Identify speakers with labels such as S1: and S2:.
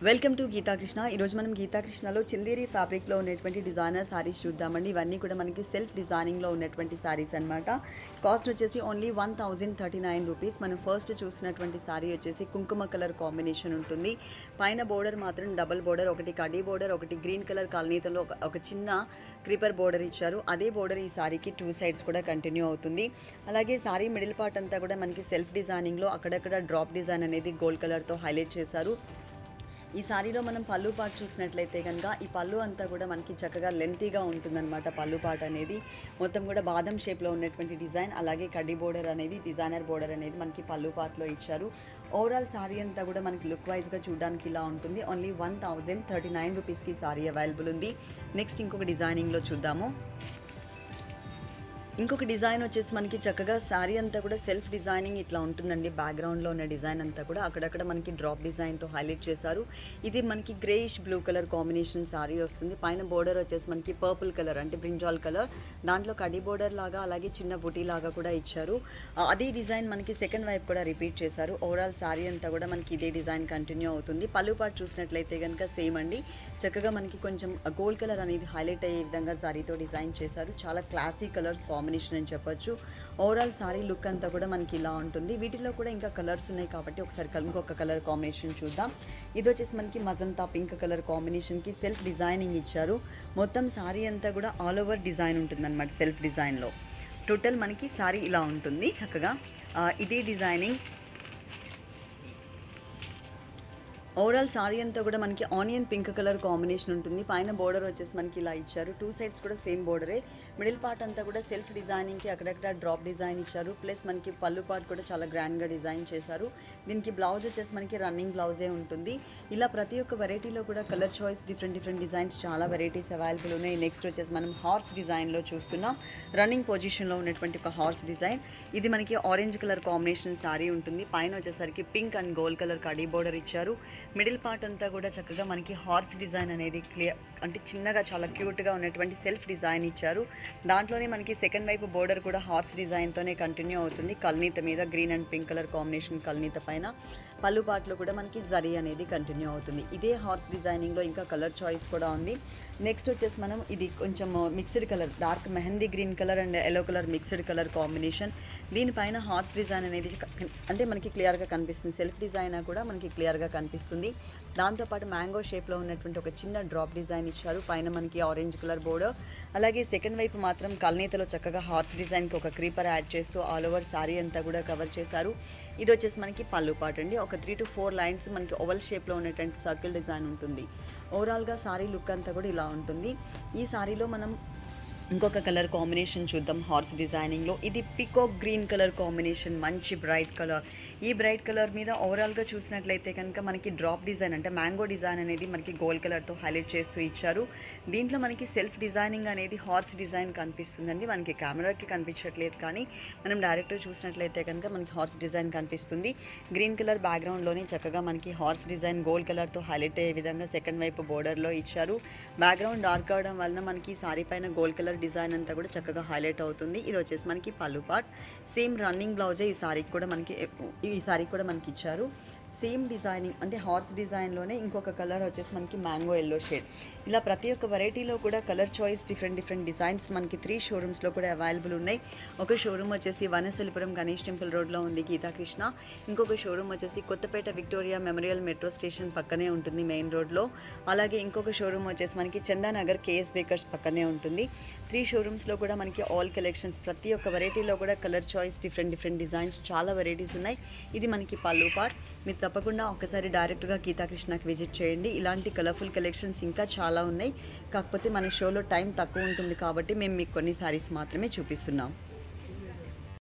S1: welcome to Geetha Krishna ఈరోజు మనం గీతాకృష్ణలో చందేరి ఫ్యాబ్రిక్లో ఉన్నటువంటి డిజైనర్ శారీస్ చూద్దామండి ఇవన్నీ కూడా మనకి సెల్ఫ్ డిజైనింగ్లో ఉన్నటువంటి శారీస్ అన్నమాట కాస్ట్ వచ్చేసి only one thousand thirty nine rupees మనం ఫస్ట్ చూసినటువంటి శారీ వచ్చేసి కుంకుమ కలర్ కాంబినేషన్ ఉంటుంది పైన బోర్డర్ మాత్రం డబల్ బోర్డర్ ఒకటి కడీ బోర్డర్ ఒకటి గ్రీన్ కలర్ కాలనీతంలో ఒక ఒక చిన్న క్రీపర్ బోర్డర్ ఇచ్చారు అదే బోర్డర్ ఈ శారీకి టూ సైడ్స్ కూడా కంటిన్యూ అవుతుంది అలాగే శారీ మిడిల్ పార్ట్ అంతా కూడా మనకి సెల్ఫ్ డిజైనింగ్లో అక్కడక్కడ డ్రాప్ డిజైన్ అనేది గోల్డ్ కలర్తో హైలైట్ చేశారు ఈ సారీలో మనం పళ్ళు పాటు చూసినట్లయితే కనుక ఈ పళ్ళు అంతా కూడా మనకి చక్కగా లెంతీగా ఉంటుందన్నమాట పళ్ళు పాట అనేది మొత్తం కూడా బాదం షేప్లో ఉన్నటువంటి డిజైన్ అలాగే కడ్డీ బోర్డర్ అనేది డిజైనర్ బోర్డర్ అనేది మనకి పళ్ళు పాటలో ఇచ్చారు ఓవరాల్ సారీ అంతా కూడా మనకి లుక్ వైజ్గా చూడడానికి ఇలా ఉంటుంది only one thousand thirty nine రూపీస్కి సారీ అవైలబుల్ ఉంది నెక్స్ట్ ఇంకొక డిజైనింగ్లో చూద్దాము ఇంకొక డిజైన్ వచ్చేసి మనకి చక్కగా శారీ అంతా కూడా సెల్ఫ్ డిజైనింగ్ ఇట్లా ఉంటుందండి బ్యాక్గ్రౌండ్లో ఉన్న డిజైన్ అంతా కూడా అక్కడక్కడ మనకి డ్రాప్ డిజైన్తో హైలైట్ చేశారు ఇది మనకి greyish blue colour combination sari వస్తుంది పైన బోర్డర్ వచ్చేసి మనకి పర్పుల్ కలర్ అంటే బ్రింజాల్ కలర్ దాంట్లో కడి బోర్డర్ లాగా అలాగే చిన్న బుటీ లాగా కూడా ఇచ్చారు ఆ, అదే డిజైన్ మనకి సెకండ్ వైపు కూడా రిపీట్ చేశారు ఓవరాల్ శారీ అంతా కూడా మనకి ఇదే డిజైన్ కంటిన్యూ అవుతుంది పళ్ళు పాటు చూసినట్లయితే కనుక సేమ్ అండి చక్కగా మనకి కొంచెం గోల్డ్ కలర్ అనేది హైలైట్ అయ్యే విధంగా శారీతో డిజైన్ చేశారు చాలా క్లాసీ కలర్స్ కాంబినేషన్ అని చెప్పొచ్చు ఓవరాల్ సారీ లుక్ అంతా కూడా మనకి ఇలా ఉంటుంది వీటిలో కూడా ఇంకా కలర్స్ ఉన్నాయి కాబట్టి ఒకసారి కల్- ఇంకొక కలర్ కాంబినేషన్ చూద్దాం ఇది వచ్చేసి మనకి మజంతా పింక్ కలర్ కాంబినేషన్కి సెల్ఫ్ డిజైనింగ్ ఇచ్చారు మొత్తం సారీ అంతా కూడా ఆల్ ఓవర్ డిజైన్ ఉంటుంది అనమాట సెల్ఫ్ డిజైన్లో టోటల్ మనకి సారీ ఇలా ఉంటుంది చక్కగా ఆ, ఇదే డిజైనింగ్ ఓవరాల్ సారీ అంతా కూడా మనకి ఆనియన్ పింక్ కలర్ కాంబినేషన్ ఉంటుంది పైన బోర్డర్ వచ్చేసి మనకి ఇలా ఇచ్చారు టూ సైడ్స్ కూడా సేమ్ బోర్డరే మిడిల్ పార్ట్ అంతా కూడా సెల్ఫ్ డిజైనింగ్కి అక్కడక్కడ డ్రాప్ డిజైన్ ఇచ్చారు ప్లస్ మనకి పళ్ళు పార్ట్ కూడా చాలా గ్రాండ్గా డిజైన్ చేశారు దీనికి బ్లౌజ్ వచ్చేసి మనకి రన్నింగ్ బ్లౌజే ఉంటుంది ఇలా ప్రతి ఒక్క వెరైటీలో కూడా colour choice different different designs చాలా వెరైటీస్ అవైలబుల్ ఉన్నాయి నెక్స్ట్ వచ్చేసి మనం హార్స్ డిజైన్లో చూస్తున్నాం రన్నింగ్ పొజిషన్లో ఉన్నటువంటి ఒక హార్స్ డిజైన్ ఇది మనకి ఆరెంజ్ కలర్ కాంబినేషన్ సారీ ఉంటుంది పైన వచ్చేసరికి పింక్ అండ్ గోల్డ్ కలర్ కడీ బోర్డర్ ఇచ్చారు మిడిల్ పార్ట్ అంతా కూడా చక్కగా మనకి హార్స్ డిజైన్ అనేది క్లియర్ అంటే చిన్నగా చాలా క్యూట్గా ఉన్నటువంటి సెల్ఫ్ డిజైన్ ఇచ్చారు దాంట్లోనే మనకి సెకండ్ వైపు బోర్డర్ కూడా హార్స్ డిజైన్తోనే కంటిన్యూ అవుతుంది కల్నీత మీద green and pink colour combination కల్నీత పైన పళ్ళు పాటలో కూడా మనకి జరీ అనేది కంటిన్యూ అవుతుంది ఇదే హార్స్ డిజైనింగ్లో ఇంకా కలర్ చాయిస్ కూడా ఉంది నెక్స్ట్ వచ్చేసి మనం ఇది కొంచెం mixed colour dark mehndi green colour and yellow colour mixed colour combination దీనిపైన హార్స్ డిజైన్ అనేది క- అంటే మనకి క్లియర్గా కనిపిస్తుంది సెల్ఫ్ డిజైన్ కూడా మనకి క్లియర్గా కనిపిస్తుంది దాంతోపాటు మ్యాంగో షేప్లో ఉన్నటువంటి ఒక చిన్న డ్రాప్ డిజైన్ ఇచ్చారు పైన మనకి ఆరెంజ్ కలర్ బోర్డర్ అలాగే సెకండ్ వైపు మాత్రం కల్నీతలో చక్కగా హార్స్ డిజైన్కి ఒక క్రీపర్ యాడ్ చేస్తూ ఆల్ ఓవర్ సారీ అంతా కూడా కవర్ చేశారు ఇది వచ్చేసి మనకి పళ్ళు పాట అండి ఒక త్రీ టు ఫోర్ లైన్స్ మనకి ఓవల్ షేప్లో ఉన్నటువంటి సర్కిల్ డిజైన్ ఉంటుంది ఓవరాల్గా సారీ లుక్ అంతా కూడా ఇలా ఉంటుంది ఈ సారీలో మనం ఇంకొక కలర్ కాంబినేషన్ చూద్దాం హార్స్ డిజైనింగ్లో ఇది పికాక్ గ్రీన్ కలర్ కాంబినేషన్ మంచి బ్రైట్ కలర్ ఈ బ్రైట్ కలర్ మీద ఓవరాల్గా చూసినట్లయితే కనుక మనకి డ్రాప్ డిజైన్ అంటే మ్యాంగో డిజైన్ అనేది మనకి గోల్డ్ కలర్తో హైలైట్ చేస్తూ ఇచ్చారు దీంట్లో మనకి సెల్ఫ్ డిజైనింగ్ అనేది హార్స్ డిజైన్ కనిపిస్తుందండి మనకి కెమెరాకి కనిపించట్లేదు కానీ మనం డైరెక్ట్ చూసినట్లయితే కనుక మనకి హార్స్ డిజైన్ కనిపిస్తుంది గ్రీన్ కలర్ బ్యాక్గ్రౌండ్లోనే చక్కగా మనకి హార్స్ డిజైన్ గోల్డ్ కలర్తో హైలైట్ అయ్యే విధంగా సెకండ్ వైపు బోర్డర్లో ఇచ్చారు బ్యాక్గ్రౌండ్ డార్క్ అవడం వలన మనకి సారీ పైన గోల్డ్ కలర్ డిజైన్ అంతా కూడా చక్కగా హైలైట్ అవుతుంది ఇది వచ్చేసి మనకి పళ్ళు పార్ట్ సేమ్ రన్నింగ్ బ్లౌజే ఈ సారీకి కూడా మనకి ఈ సారీకి కూడా మనకి ఇచ్చారు సేమ్ డిజైనింగ్ అంటే హార్స్ డిజైన్లోనే ఇంకొక కలర్ వచ్చేసి మనకి మ్యాంగో ఎల్లో షేడ్ ఇలా ప్రతి ఒక్క వెరైటీలో కూడా colour choice different different designs మనకి త్రీ షోరూమ్స్లో కూడా అవైలబుల్ ఉన్నాయి ఒక షోరూమ్ వచ్చేసి వనస్థలిపురం గణేష్ టెంపుల్ రోడ్లో ఉంది గీతాకృష్ణ ఇంకొక షోరూమ్ వచ్చేసి Kothapeta Victoria Memorial metro station పక్కనే ఉంటుంది మెయిన్ రోడ్లో అలాగే ఇంకొక షోరూమ్ వచ్చేసి మనకి చందానగర్ కేఎస్ బేకర్స్ పక్కనే ఉంటుంది త్రీ షోరూమ్స్లో కూడా మనకి ఆల్ కలెక్షన్స్ ప్రతి ఒక్క వెరైటీలో కూడా colour choice different different designs చాలా వెరైటీస్ ఉన్నాయి ఇది మనకి పళ్ళు పార్ట్ మీరు తప్పకుండా ఒకసారి డైరెక్ట్గా గీతాకృష్ణకి విజిట్ చేయండి ఇలాంటి కలర్ఫుల్ కలెక్షన్స్ ఇంకా చాలా ఉన్నాయి కాకపోతే మన షోలో టైం తక్కువ ఉంటుంది కాబట్టి మేము మీకు కొన్ని సారీస్ మాత్రమే చూపిస్తున్నాం